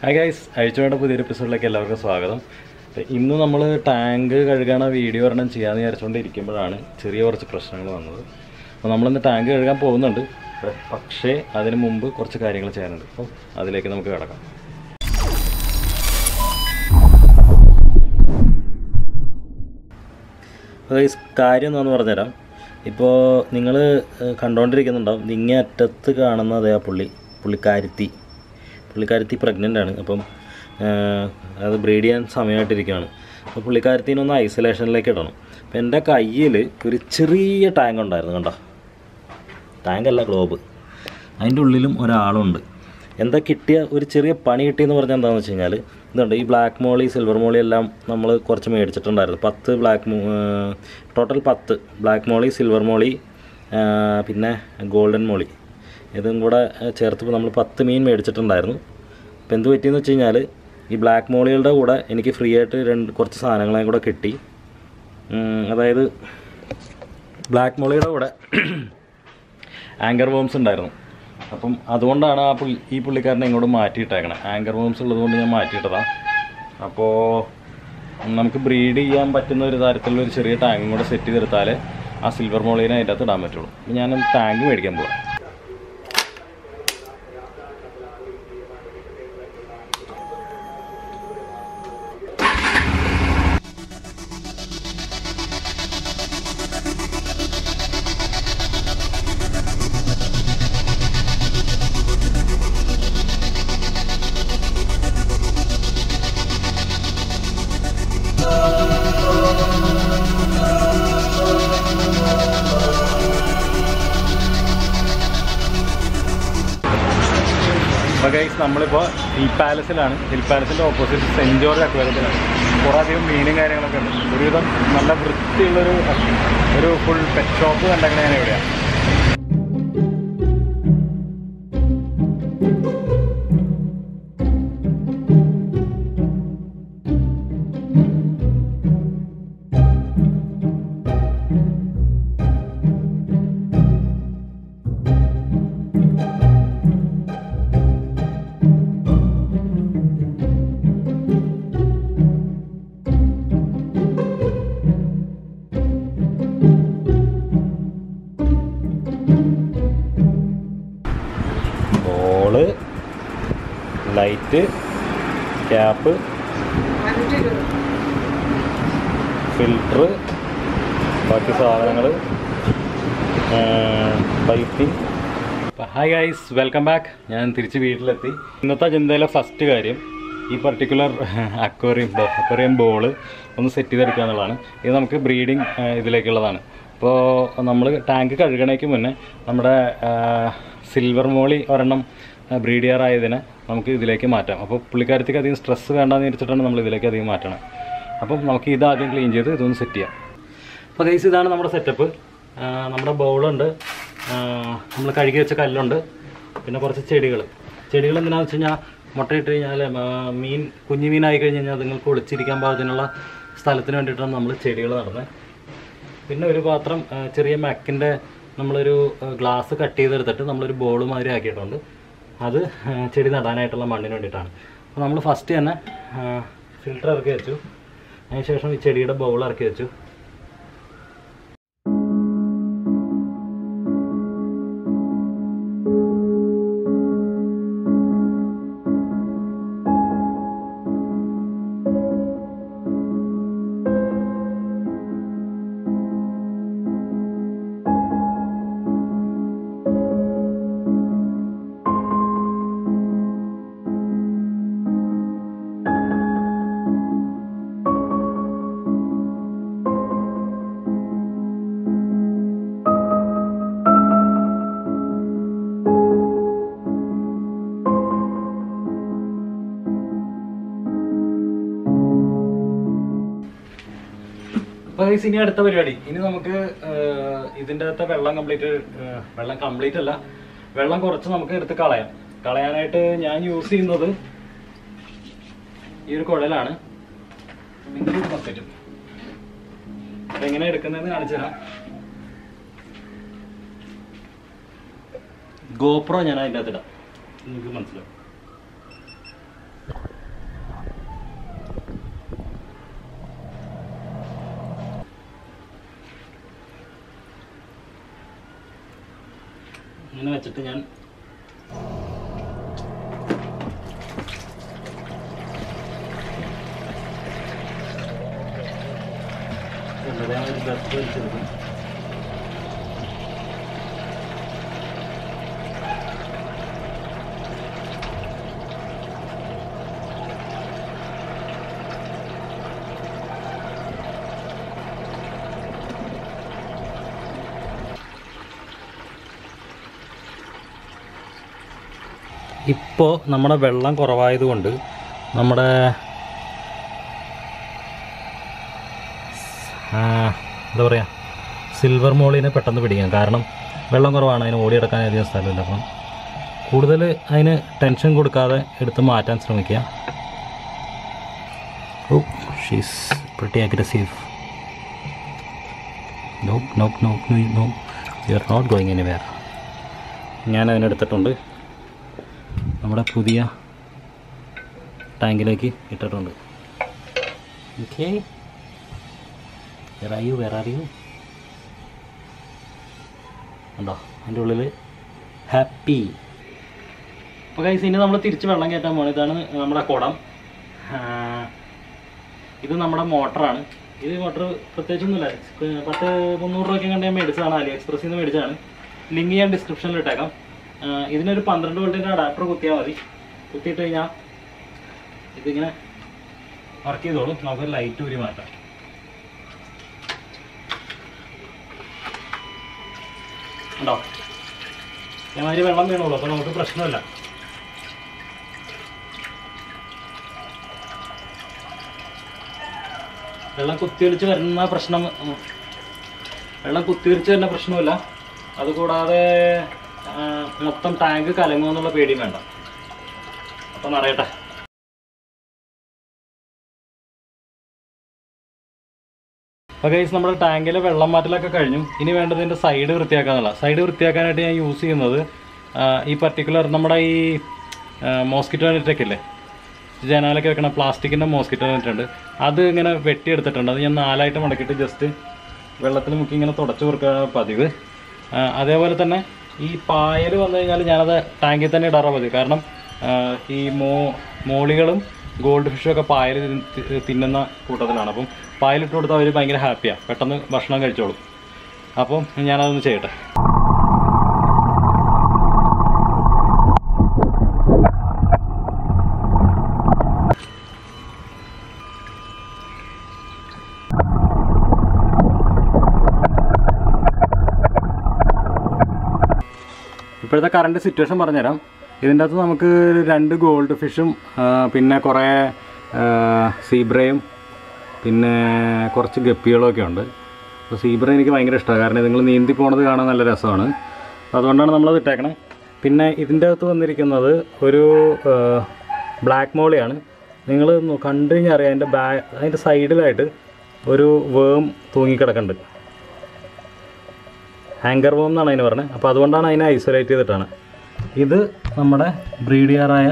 hi guys അഴിച്ചുവേണ്ട പുതിയൊരു എപ്പിസോഡിലേക്ക് എല്ലാവർക്കും സ്വാഗതം അപ്പോൾ ഇന്ന് നമ്മൾ ടാങ്ക് കഴുകണ വീഡിയോ ഒരെണ്ണം ചെയ്യാമെന്ന് വിചാരിച്ചുകൊണ്ടിരിക്കുമ്പോഴാണ് ചെറിയ കുറച്ച് പ്രശ്നങ്ങൾ വന്നത് അപ്പോൾ നമ്മളിന്ന് ടാങ്ക് കഴുകാൻ പോകുന്നുണ്ട് പ- പക്ഷേ അതിന് മുമ്പ് കുറച്ച് കാര്യങ്ങൾ ചെയ്യാനുണ്ട് അപ്പോൾ അതിലേക്ക് നമുക്ക് കിടക്കാം ഗൈസ് കാര്യം എന്താണെന്ന് പറഞ്ഞുതരാം ഇപ്പോൾ നിങ്ങൾ കണ്ടുകൊണ്ടിരിക്കുന്നുണ്ടാവും ഇങ്ങേ അറ്റത്ത് കാണുന്ന അതേ ആ പുള്ളി പുള്ളിക്കാരുത്തി പുള്ളിക്കാരുത്തി പ്രഗ്നൻ്റ് ആണ് അപ്പം ആ, അത് ബ്രീഡ് ചെയ്യാൻ സമയമായിട്ടിരിക്കുകയാണ് അപ്പോൾ പുള്ളിക്കാരത്തിനൊന്ന് ഐസൊലേഷനിലേക്ക് ഇടണം അപ്പം എൻ്റെ കയ്യിൽ ഒരു ചെറിയ ടാങ്ക് ഉണ്ടായിരുന്നു കണ്ടോ ടാങ്ക് അല്ല ഗ്ലോബ് അതിൻ്റെ ഉള്ളിലും ഒരാളുണ്ട് എന്താ കിട്ടിയ ഒരു ചെറിയ പണി കിട്ടിയെന്ന് പറഞ്ഞാൽ എന്താണെന്ന് വെച്ച് കഴിഞ്ഞാൽ ഇതുണ്ട് ഈ ബ്ലാക്ക് മോളി സിൽവർ മോളി എല്ലാം നമ്മൾ കുറച്ച് മേടിച്ചിട്ടുണ്ടായിരുന്നു പത്ത് ബ്ലാക്ക് ടോട്ടൽ പത്ത് ബ്ലാക്ക് മോളി സിൽവർ മോളി ആ, പിന്നെ ഗോൾഡൻ മോളി ഇതും കൂടെ ചേർത്ത് നമ്മൾ പത്ത് മീൻ മേടിച്ചിട്ടുണ്ടായിരുന്നു അപ്പോൾ എന്ത് പറ്റിയെന്ന് വെച്ച് കഴിഞ്ഞാൽ ഈ ബ്ലാക്ക് മോളികളുടെ കൂടെ എനിക്ക് ഫ്രീ ആയിട്ട് രണ്ട് കുറച്ച് സാധനങ്ങളെയും കൂടെ കിട്ടി ഉം, അതായത് ബ്ലാക്ക് മോളിയുടെ കൂടെ ആങ്കർ വോംസ് ഉണ്ടായിരുന്നു അപ്പം അതുകൊണ്ടാണ് ആ പുള്ളി ഈ പുള്ളിക്കാരനെ ഇങ്ങോട്ട് മാറ്റിയിട്ടേക്കണേ ആങ്കർ വോംസ് ഉള്ളതുകൊണ്ട് ഞാൻ മാറ്റിയിട്ടതാണ് അപ്പോൾ നമുക്ക് ബ്രീഡ് ചെയ്യാൻ പറ്റുന്ന ഒരു തരത്തിലുള്ള ഒരു ചെറിയ ടാങ്കും കൂടെ സെറ്റ് ചെയ്തെടുത്താൽ ആ സിൽവർ മോളീനെ അതിൻ്റെ അകത്ത് ഇടാൻ പറ്റുള്ളൂ അപ്പം ഞാൻ ടാങ്ക് മേടിക്കാൻ പോവാം അപ്പോൾ ഗൈസ് നമ്മളിപ്പോൾ ഹിൽ പാലസിലാണ് ഹിൽ പാലസിൻ്റെ ഓപ്പോസിറ്റ് സെൻറ്റ് ജോർജ് അക്വേറിയത്തിലാണ് കുറേ അധികം മീനും കാര്യങ്ങളൊക്കെ ഉണ്ട് ഒരുവിധം നല്ല വൃത്തിയുള്ളൊരു ഒരു ഫുൾ പെറ്റ് ഷോപ്പ് കണ്ടങ്ങനെ ഞാൻ എവിടെയാണ് ബോള് ലൈറ്റ് ക്യാപ്പ് ഫിൽട്ടർ ബാക്കി സാധനങ്ങൾ piping hi guys welcome back ഞാൻ തിരിച്ച് വീട്ടിലെത്തി ഇന്നത്തെ അജന്തയിലെ ഫസ്റ്റ് കാര്യം ഈ പർട്ടിക്കുലർ അക്വേറിയം അക്വേറിയം ബോൾ ഒന്ന് സെറ്റ് ചെയ്തെടുക്കുക എന്നുള്ളതാണ് ഇത് നമുക്ക് ബ്രീഡിങ് ഇതിലേക്കുള്ളതാണ് അപ്പോൾ നമ്മൾ ടാങ്ക് കഴുകണേക്ക് മുന്നേ നമ്മുടെ സിൽവർ മോളി ഒരെണ്ണം ബ്രീഡ് ചെയ്യാറായതിനെ നമുക്ക് ഇതിലേക്ക് മാറ്റാം അപ്പോൾ പുള്ളിക്കാരത്തേക്ക് അധികം സ്ട്രെസ് വേണ്ടാന്ന് വിചാരിച്ചിട്ടാണ് നമ്മൾ ഇതിലേക്ക് അധികം മാറ്റണം അപ്പം നമുക്ക് ഇത് ആദ്യം ക്ലീൻ ചെയ്ത് ഇതൊന്ന് സെറ്റ് ചെയ്യാം അപ്പോൾ ഗൈസ് ഇതാണ് നമ്മുടെ സെറ്റപ്പ് നമ്മുടെ ബൗളുണ്ട് നമ്മൾ കഴുകി വെച്ച കല്ലുണ്ട് പിന്നെ കുറച്ച് ചെടികൾ ചെടികൾ എന്തിനാണെന്ന് വെച്ച് കഴിഞ്ഞാൽ മുട്ടയിട്ട് കഴിഞ്ഞാൽ ആ, മീൻ കുഞ്ഞു മീനായി കഴിഞ്ഞ് കഴിഞ്ഞാൽ അതുങ്ങൾക്ക് ഒളിച്ചിരിക്കാൻ പാകത്തിനുള്ള സ്ഥലത്തിന് വേണ്ടിയിട്ടാണ് നമ്മൾ ചെടികൾ നടന്നത് പിന്നെ ഒരു പാത്രം ആ, ചെറിയ മാക്കിൻ്റെ നമ്മളൊരു ഗ്ലാസ് കട്ട് ചെയ്തെടുത്തിട്ട് നമ്മളൊരു ബോൾ മാതിരി ആക്കിയിട്ടുണ്ട് അത് ആ, ചെടി നടാനായിട്ടുള്ള മണ്ണിന് വേണ്ടിയിട്ടാണ് അപ്പോൾ നമ്മൾ ഫസ്റ്റ് തന്നെ ഫിൽറ്റർ ഇറക്കി വെച്ചു അതിനുശേഷം ഈ ചെടിയുടെ ബൗൾ ഇറക്കി വെച്ചു അപ്പോൾ guys, ഇനി അടുത്ത പരിപാടി ഇനി നമുക്ക് ആഹ്, ഇതിൻ്റെ അകത്തെ വെള്ളം കംപ്ലീറ്റ് വെള്ളം കംപ്ലീറ്റ് അല്ല വെള്ളം കുറച്ച് നമുക്ക് എടുത്ത് കളയാം കളയാനായിട്ട് ഞാൻ യൂസ് ചെയ്യുന്നത് ഈ ഒരു കുഴലാണ് പിന്നെ ഒരു ബക്കറ്റും അപ്പൊ എങ്ങനെ എടുക്കുന്നതെന്ന് കാണിച്ചു തരാം ഗോപ്രോ ഞാൻ അതിൻ്റെ അകത്തിടാം നിങ്ങൾക്ക് മനസ്സിലാവും വെച്ചിട്ട് ഞാൻ വെറുതെ ആ ഒരു ബസ് വലിച്ചെടുക്കും ഇപ്പോൾ നമ്മുടെ വെള്ളം കുറവായതുകൊണ്ട് നമ്മുടെ ആ, എന്താ പറയുക സിൽവർ മോളിനെ പെട്ടെന്ന് പിടിക്കാം കാരണം വെള്ളം കുറവാണ് അതിന് ഓടിയെടുക്കാൻ അധികം സ്ഥലമില്ല അപ്പം കൂടുതൽ അതിന് ടെൻഷൻ കൊടുക്കാതെ എടുത്ത് മാറ്റാൻ ശ്രമിക്കുക oh she's pretty aggressive no no no no you are not going anywhere ഞാൻ അതിനെടുത്തിട്ടുണ്ട് നമ്മുടെ പുതിയ ടാങ്കിലേക്ക് ഇട്ടിട്ടുണ്ട് ഓക്കെ വേറെ യു വേറെ അറിയൂ ഉണ്ടോ അതിൻ്റെ ഉള്ളിൽ ഹാപ്പി അപ്പോൾ കൈസ് ഇനി നമ്മൾ തിരിച്ച് വെള്ളം കയറ്റാൻ പോകണം ഇതാണ് നമ്മുടെ കുടം ആ, ഇത് നമ്മുടെ മോട്ടറാണ് ഇത് മോട്ടർ പ്രത്യേകിച്ചൊന്നുമില്ല ഏർ പത്ത് മുന്നൂറ് രൂപയ്ക്ക് കണ്ട് ഞാൻ മേടിച്ചതാണ് അലി എക്സ്പ്രസ്സിൽ നിന്ന് മേടിച്ചതാണ് ലിങ്ക് ഞാൻ ഡിസ്ക്രിപ്ഷനിൽ ഇട്ടേക്കാം ആ, ഇതിനൊരു പന്ത്രണ്ട് വോൾട്ടിൻ്റെ അഡാപ്റ്റർ കുത്തിയാൽ മതി കുത്തിയിട്ട് കഴിഞ്ഞാൽ ഇതിങ്ങനെ വർക്ക് ചെയ്തോളും നമുക്ക് ലൈറ്റ് ഊരി മാറ്റാം ഉണ്ടോ ഇതേമാതിരി വെള്ളം വീണോളൂ അപ്പോൾ നമുക്ക് പ്രശ്നമില്ല വെള്ളം കുത്തിയൊലിച്ച് വരുന്ന പ്രശ്നം ഉം, വെള്ളം കുത്തിയൊലിച്ച് വരുന്ന പ്രശ്നമില്ല അതുകൂടാതെ ആ, മൊത്തം ടാങ്ക് കലങ്ങുമെന്നുള്ള പേടിയും വേണ്ട അപ്പം നിറയട്ടെ അപ്പോൾ ഗൈസ് നമ്മുടെ ടാങ്കിലെ വെള്ളം മാറ്റലൊക്കെ കഴിഞ്ഞു ഇനി വേണ്ടത് ഇതിൻ്റെ സൈഡ് വൃത്തിയാക്കാന്നുള്ള സൈഡ് വൃത്തിയാക്കാനായിട്ട് ഞാൻ യൂസ് ചെയ്യുന്നത് ആ, ഈ പർട്ടിക്കുലർ നമ്മുടെ ഈ മോസ്കിറ്റോ നെറ്റൊക്കെ ഇല്ലേ ജനാലൊക്കെ വെക്കണ പ്ലാസ്റ്റിക്കിൻ്റെ മോസ്കിറ്റോ നെറ്റ് ഉണ്ട് അത് ഇങ്ങനെ വെട്ടിയെടുത്തിട്ടുണ്ട് അത് ഞാൻ നാലായിട്ട് മടക്കിയിട്ട് ജസ്റ്റ് വെള്ളത്തിൽ മുക്കി ഇങ്ങനെ തുടച്ച് കൊടുക്കുക പതിവ് ആ, അതേപോലെ തന്നെ ഈ പായൽ വന്നു കഴിഞ്ഞാൽ ഞാനത് ടാങ്കിൽ തന്നെ ഇടാറാണ് പതിവ് കാരണം ആ, ഈ മോ മോളികളും ഗോൾഡ് ഫിഷും ഒക്കെ പായൽ തി- തിന്നുന്ന കൂട്ടത്തിലാണ് അപ്പം പായലിട്ട് കൊടുത്താൽ അവർ ഭയങ്കര ഹാപ്പിയാണ് പെട്ടെന്ന് ഭക്ഷണം കഴിച്ചോളും അപ്പം ഞാനതൊന്ന് ചെയ്യട്ടെ ഇപ്പോഴത്തെ കറണ്ട് സിറ്റുവേഷൻ പറഞ്ഞുതരാം ഇതിൻ്റെ അകത്ത് നമുക്ക് രണ്ട് ഗോൾഡ് ഫിഷും ആ, പിന്നെ കുറേ സീബ്രയും പിന്നെ കുറച്ച് ഗപ്പികളൊക്കെ ഉണ്ട് അപ്പോൾ സീബ്ര എനിക്ക് ഭയങ്കര ഇഷ്ടമാണ് കാരണം നിങ്ങൾ നീന്തി പോണത് കാണാൻ നല്ല രസമാണ് അപ്പോൾ അതുകൊണ്ടാണ് നമ്മളത് ഇട്ടേക്കണേ പിന്നെ ഇതിൻ്റെ അകത്ത് വന്നിരിക്കുന്നത് ഒരു ബ്ലാക്ക് മോളിയാണ് നിങ്ങൾ കണ്ടു കഴിഞ്ഞാൽ അറിയാം അതിൻ്റെ ബാ അതിൻ്റെ സൈഡിലായിട്ട് ഒരു വേം തൂങ്ങിക്കിടക്കുന്നുണ്ട് ഹാങ്കർ വോം എന്നാണ് അതിന് പറഞ്ഞത് അപ്പോൾ അതുകൊണ്ടാണ് അതിനെ ഐസൊലേറ്റ് ചെയ്തിട്ടാണ് ഇത് നമ്മുടെ ബ്രീഡ് ചെയ്യാറായ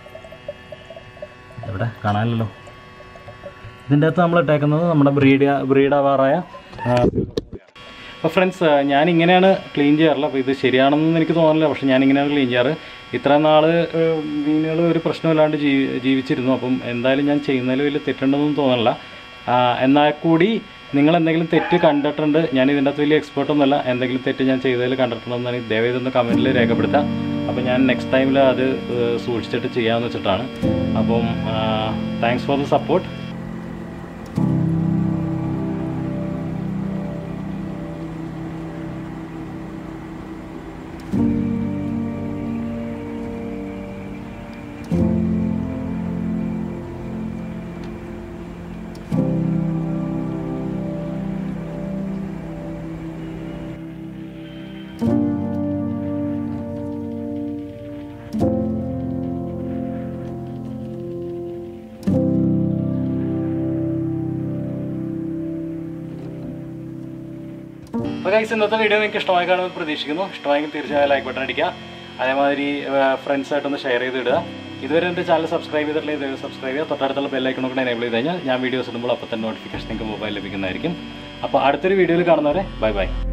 എവിടെ കാണാനില്ലല്ലോ ഇതിൻ്റെ അകത്ത് നമ്മൾ ഇട്ടേക്കുന്നത് നമ്മുടെ ബ്രീഡ് ബ്രീഡ് ആവാറായ അപ്പോൾ ഫ്രണ്ട്സ് ഞാൻ ഇങ്ങനെയാണ് ക്ലീൻ ചെയ്യാറുള്ളത് അപ്പോൾ ഇത് ശരിയാണെന്ന് എനിക്ക് തോന്നുന്നില്ല പക്ഷേ ഞാൻ ഇങ്ങനെയാണ് ക്ലീൻ ചെയ്യാറ് ഇത്ര നാൾ മീനുകൾ ഒരു പ്രശ്നമില്ലാണ്ട് ജീവി ജീവിച്ചിരുന്നു അപ്പം എന്തായാലും ഞാൻ ചെയ്യുന്നതിൽ വലിയ തെറ്റുണ്ടെന്നൊന്നും തോന്നുന്നില്ല ആ, എന്നാൽ കൂടി നിങ്ങൾ എന്തെങ്കിലും തെറ്റ് കണ്ടിട്ടുണ്ട് ഞാൻ ഇതിൻ്റെ അകത്ത് വലിയ എക്സ്പേർട്ട് ഒന്നുമല്ല എന്തെങ്കിലും തെറ്റ് ഞാൻ ചെയ്തതിൽ കണ്ടിട്ടുണ്ടെന്നാണ് ദയവായി ഇതൊന്ന് കമൻറ്റിൽ രേഖപ്പെടുത്താം അപ്പോൾ ഞാൻ നെക്സ്റ്റ് ടൈമിൽ അത് ഏഹ്, സൂക്ഷിച്ചിട്ട് ചെയ്യാമെന്ന് വെച്ചിട്ടാണ് അപ്പം താങ്ക്സ് ഫോർ ദ സപ്പോർട്ട് അപ്പോൾ ഗൈസ് ഇന്നത്തെ വീഡിയോ നിങ്ങൾക്ക് ഇഷ്ടമായി കാണുമെന്ന് പ്രതീക്ഷിക്കുന്നു ഇഷ്ടമായെങ്കിൽ തീർച്ചയായും ലൈക്ക് ബട്ടൺ അടിക്കുക അതേമാതിരി ഫ്രണ്ട്സായിട്ടൊന്ന് ഷെയർ ചെയ്ത് ഇടുക ഇതുവരെ എൻ്റെ ചാനൽ സബ്സ്ക്രൈബ് ചെയ്തിട്ടില്ലെങ്കിൽ ഇത് സബ്സ്ക്രൈബ് ചെയ്യുക തൊട്ടടുത്തുള്ള ബെല്ലൈക്കണൊക്കെ എനേബിൾ ചെയ്ത് കഴിഞ്ഞാൽ ഞാൻ വീഡിയോസ് ഇടുമ്പോൾ അപ്പോൾ തന്നെ നോട്ടിഫിക്കേഷൻ നിങ്ങൾക്ക് മൊബൈൽ ലഭിക്കുന്നതായിരിക്കും അപ്പോൾ അടുത്തൊരു വീഡിയോയിൽ കാണുന്നവരെ ബൈ ബൈ